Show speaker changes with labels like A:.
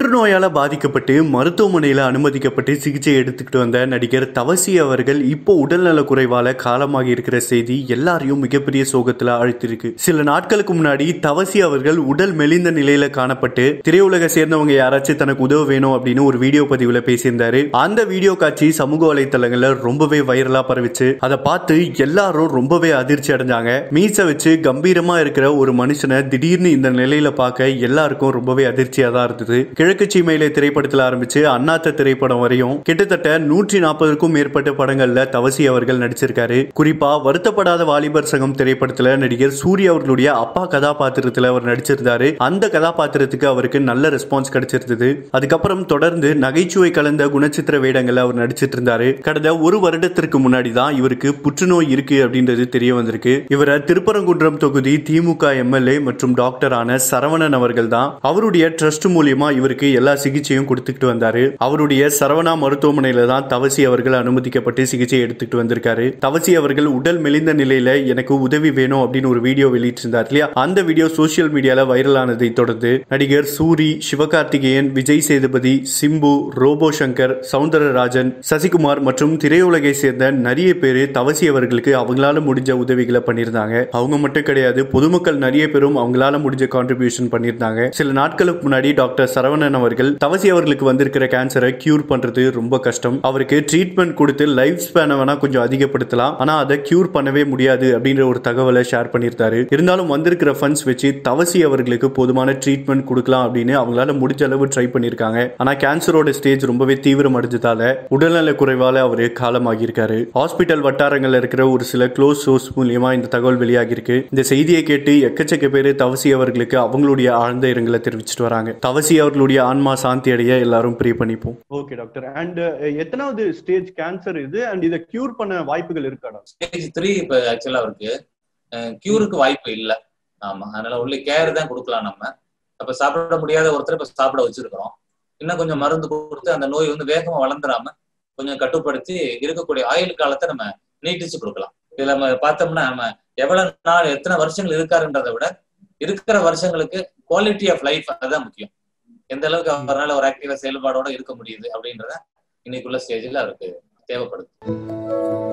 A: புற்றுநோயால பாதிக்கப்பட்டு மருத்துவமனையில அனுமதிக்கப்பட்டு சிகிச்சை எடுத்துக்கிட்டு வந்த நடிகர் தவசி அவர்கள் இப்போ உடல்நல குறைவால காலமாகி இருக்கிற செய்தி எல்லாரையும் மிகப்பெரிய சோகத்துல அழைத்திருக்கு சில நாட்களுக்கு முன்னாடி தவசி அவர்கள் உடல் மெலிந்த நிலையில காணப்பட்டு திரையுலக சேர்ந்தவங்க யாராச்சும் தனக்கு உதவ வேணும் அப்படின்னு ஒரு வீடியோ பதிவுல பேசியிருந்தாரு அந்த வீடியோ காட்சி சமூக வலைத்தளங்கள்ல ரொம்பவே வைரலா பரவிச்சு அதை பார்த்து எல்லாரும் ரொம்பவே அதிர்ச்சி அடைஞ்சாங்க மீச வச்சு கம்பீரமா இருக்கிற ஒரு மனுஷனை திடீர்னு இந்த நிலையில பார்க்க எல்லாருக்கும் ரொம்பவே அதிர்ச்சியா தான் இருந்தது கிழக்கு சீமையிலே திரைப்படத்தில் ஆரம்பிச்சு அண்ணாத்த திரைப்படம் வரையும் கிட்டத்தட்ட நூற்றி நாற்பதுக்கும் மேற்பட்ட படங்கள்ல தவசி அவர்கள் நடிச்சிருக்காரு குறிப்பா வருத்தப்படாத வாலிபர் சங்கம் திரைப்படத்துல நடிகர் சூர்யா அவர்களுடைய அப்பா கதாபாத்திரத்துல அவர் நடிச்சிருந்தாரு அந்த கதாபாத்திரத்துக்கு அவருக்கு நல்ல ரெஸ்பான்ஸ் கிடைச்சிருந்தது அதுக்கப்புறம் தொடர்ந்து நகைச்சுவை கலந்த குணச்சித்திர வேடங்கள்ல அவர் நடிச்சிட்டு இருந்தாரு கடந்த ஒரு வருடத்திற்கு முன்னாடி தான் இவருக்கு புற்றுநோய் இருக்கு அப்படின்றது தெரிய வந்திருக்கு இவரை திருப்பரங்குன்றம் தொகுதி திமுக எம்எல்ஏ மற்றும் டாக்டரான சரவணன் அவர்கள் தான் அவருடைய ட்ரஸ்ட் மூலியமா இவருக்கு எல்லா சிகிச்சையும் கொடுத்துக்கிட்டு வந்தாரு அவருடைய சரவணா மருத்துவமனையில தான் தவசி அவர்கள் அனுமதிக்கப்பட்டு சிகிச்சை எடுத்துக்கிட்டு வந்திருக்காரு தவசி அவர்கள் உடல் மெலிந்த நிலையில எனக்கு உதவி வேணும் அப்படின்னு ஒரு வீடியோ வெளியிட்டிருந்தார் இல்லையா அந்த வீடியோ சோசியல் மீடியால வைரலானதை தொடர்ந்து நடிகர் சூரி சிவகார்த்திகேயன் விஜய் சேதுபதி சிம்பு ரோபோ சங்கர் சவுந்தரராஜன் சசிகுமார் மற்றும் திரையுலகை சேர்ந்த நிறைய பேர் தவசி அவர்களுக்கு அவங்களால முடிஞ்ச உதவிகளை பண்ணியிருந்தாங்க அவங்க மட்டும் கிடையாது பொதுமக்கள் நிறைய பேரும் அவங்களால முடிஞ்ச கான்ட்ரிபியூஷன் பண்ணியிருந்தாங்க சில நாட்களுக்கு முன்னாடி டாக்டர் சரவணன் அவர்கள் தவசி அவர்களுக்கு வந்திருக்கிற கேன்சரை கியூர் பண்றது ரொம்ப கஷ்டம் அவருக்கு ட்ரீட்மெண்ட் கொடுத்து லைஃப் ஸ்பேனை வேணா கொஞ்சம் அதிகப்படுத்தலாம் ஆனா அதை கியூர் பண்ணவே முடியாது அப்படின்ற ஒரு தகவலை ஷேர் பண்ணியிருந்தாரு இருந்தாலும் வந்திருக்கிற ஃபண்ட்ஸ் வச்சு தவசி அவர்களுக்கு போதுமான ட்ரீட்மெண்ட் கொடுக்கலாம் அப்படின்னு அவங்களால முடிஞ்ச அளவு ட்ரை பண்ணியிருக்காங்க ஆனா கேன்சரோட ஸ்டேஜ் ரொம்பவே தீவிரம் அடைஞ்சதால உடல்நல குறைவால அவரு காலமாகியிருக்காரு ஹாஸ்பிட்டல் வட்டாரங்கள்ல இருக்கிற ஒரு சில க்ளோஸ் சோர்ஸ் மூலியமா இந்த தகவல் வெளியாகிருக்கு இந்த செய்தியை கேட்டு எக்கச்சக்க பேர் தவசி அவர்களுக்கு அவங்களுடைய ஆழ்ந்த இரங்கலை தெரிவிச்சிட்டு வராங்க தவசி அவர்களுடைய ஆன்மா சாந்தி அடைய எல்லாரும் ப்ரே பண்ணிப்போம்
B: ஓகே டாக்டர் அண்ட் எத்தனாவது ஸ்டேஜ் கேன்சர் இது அண்ட் இதை கியூர் பண்ண வாய்ப்புகள் இருக்கா டாக்டர்
C: ஸ்டேஜ் த்ரீ இப்போ ஆக்சுவலா அவருக்கு கியூருக்கு வாய்ப்பு இல்லை ஆமா அதனால உள்ள கேர் தான் கொடுக்கலாம் நம்ம அப்ப சாப்பிட முடியாத ஒருத்தர் இப்ப சாப்பிட வச்சிருக்கிறோம் இன்னும் கொஞ்சம் மருந்து கொடுத்து அந்த நோய் வந்து வேகமா வளர்ந்துடாம கொஞ்சம் கட்டுப்படுத்தி இருக்கக்கூடிய ஆயுள் காலத்தை நம்ம நீட்டிச்சு கொடுக்கலாம் இதுல நம்ம பார்த்தோம்னா நம்ம எவ்வளவு நாள் எத்தனை வருஷங்கள் இருக்காருன்றதை விட இருக்கிற வருஷங்களுக்கு குவாலிட்டி ஆஃப் லைஃப் அதுதான் முக்கியம் எந்த அளவுக்கு அவரால் ஒரு ஆக்டிவா செயல்பாடோட இருக்க முடியுது அப்படின்றத இன்னைக்குள்ள ஸ்டேஜில் அவருக்கு தேவைப்படுது